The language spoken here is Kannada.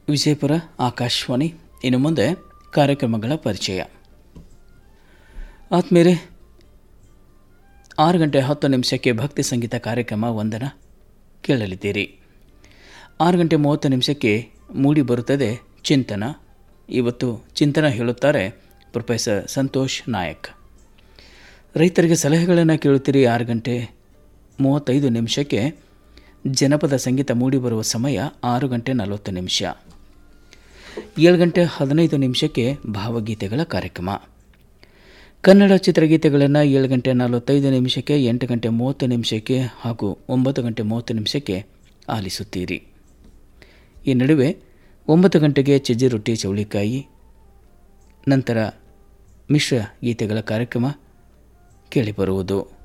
ವಿಜಯಪುರ ಆಕಾಶವಾಣಿ ಇನ್ನು ಮುಂದೆ ಕಾರ್ಯಕ್ರಮಗಳ ಪರಿಚಯ ಆತ್ಮೀಯರೇ ಆರು ಗಂಟೆ ಹತ್ತು ನಿಮಿಷಕ್ಕೆ ಭಕ್ತಿ ಸಂಗೀತ ಕಾರ್ಯಕ್ರಮ ಒಂದನ ಕೇಳಲಿದ್ದೀರಿ ಆರು ಗಂಟೆ ಮೂವತ್ತು ನಿಮಿಷಕ್ಕೆ ಮೂಡಿ ಬರುತ್ತದೆ ಚಿಂತನ ಇವತ್ತು ಚಿಂತನ ಹೇಳುತ್ತಾರೆ ಪ್ರೊಫೆಸರ್ ಸಂತೋಷ್ ನಾಯಕ್ ರೈತರಿಗೆ ಸಲಹೆಗಳನ್ನು ಕೇಳುತ್ತೀರಿ ಆರು ಗಂಟೆ ಮೂವತ್ತೈದು ನಿಮಿಷಕ್ಕೆ ಜನಪದ ಸಂಗೀತ ಮೂಡಿಬರುವ ಸಮಯ ಆರು ಗಂಟೆ ನಲವತ್ತು ನಿಮಿಷ ಏಳು ಗಂಟೆ ಹದಿನೈದು ನಿಮಿಷಕ್ಕೆ ಭಾವಗೀತೆಗಳ ಕಾರ್ಯಕ್ರಮ ಕನ್ನಡ ಚಿತ್ರಗೀತೆಗಳನ್ನು ಏಳು ಗಂಟೆ ನಲವತ್ತೈದು ನಿಮಿಷಕ್ಕೆ ಎಂಟು ಗಂಟೆ ಮೂವತ್ತು ನಿಮಿಷಕ್ಕೆ ಹಾಗೂ ಒಂಬತ್ತು ಗಂಟೆ ಮೂವತ್ತು ನಿಮಿಷಕ್ಕೆ ಆಲಿಸುತ್ತೀರಿ ಈ ನಡುವೆ ಒಂಬತ್ತು ಗಂಟೆಗೆ ಚಜ್ಜಿ ರೊಟ್ಟಿ ಚೌಳಿಕಾಯಿ ನಂತರ ಮಿಶ್ರ ಗೀತೆಗಳ ಕಾರ್ಯಕ್ರಮ ಕೇಳಿಬರುವುದು